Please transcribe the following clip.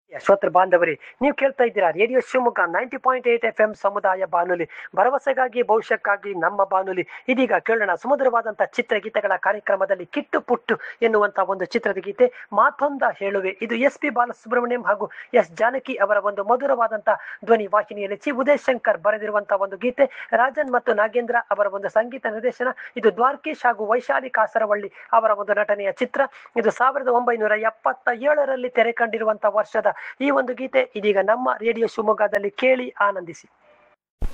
ಶ್ರೋತೃ ಬಾಂಧವರೇ ನೀವು ಕೇಳ್ತಾ ಇದ್ದೀರಾ radio Shivamogga ninety point eight F M ಸಮುದಾಯ ಬಾನುಲಿ ಭರವಸೆಗಾಗಿ ಭವಿಷ್ಯಕ್ಕಾಗಿ ನಮ್ಮ ಬಾನುಲಿ ಇದೀಗ ಕೇಳೋಣ ಸುಮಧುರವಾದಂತಹ ಚಿತ್ರಗೀತೆಗಳ ಕಾರ್ಯಕ್ರಮದಲ್ಲಿ ಕಿಟ್ಟು ಪುಟ್ಟು ಎನ್ನುವಂತ ಒಂದು ಚಿತ್ರದ ಗೀತೆ ಮಾತೊಂದ ಹೇಳುವೆ ಇದು ಎಸ್ ಪಿ ಬಾಲಸುಬ್ರಹ್ಮಣ್ಯಂ ಹಾಗೂ ಎಸ್ ಜಾನಕಿ ಅವರ ಒಂದು ಮಧುರವಾದಂತಹ ಧ್ವನಿ ವಾಹಿನಿಯಲ್ಲಿ ಚಿ ಉದಯ್ ಶಂಕರ್ ಬರೆದಿರುವಂತಹ ಒಂದು ಗೀತೆ ರಾಜನ್ ಮತ್ತು ನಾಗೇಂದ್ರ ಅವರ ಒಂದು ಸಂಗೀತ ನಿರ್ದೇಶನ ಇದು ದ್ವಾರಕೀಶ್ ಹಾಗೂ ವೈಶಾಲಿ ಕಾಸರವಳ್ಳಿ ಅವರ ಒಂದು ನಟನೆಯ ಚಿತ್ರ ಇದು ಸಾವಿರದ ಒಂಬೈನೂರ ಎಪ್ಪತ್ತ ಏಳರಲ್ಲಿ ತೆರೆ ಕಂಡಿರುವಂತಹ ವರ್ಷದ ಈ ಒಂದು ಗೀತೆ ಇದೀಗ ನಮ್ಮ ರೇಡಿಯೋ ಶಿವಮೊಗ್ಗದಲ್ಲಿ ಕೇಳಿ ಆನಂದಿಸಿ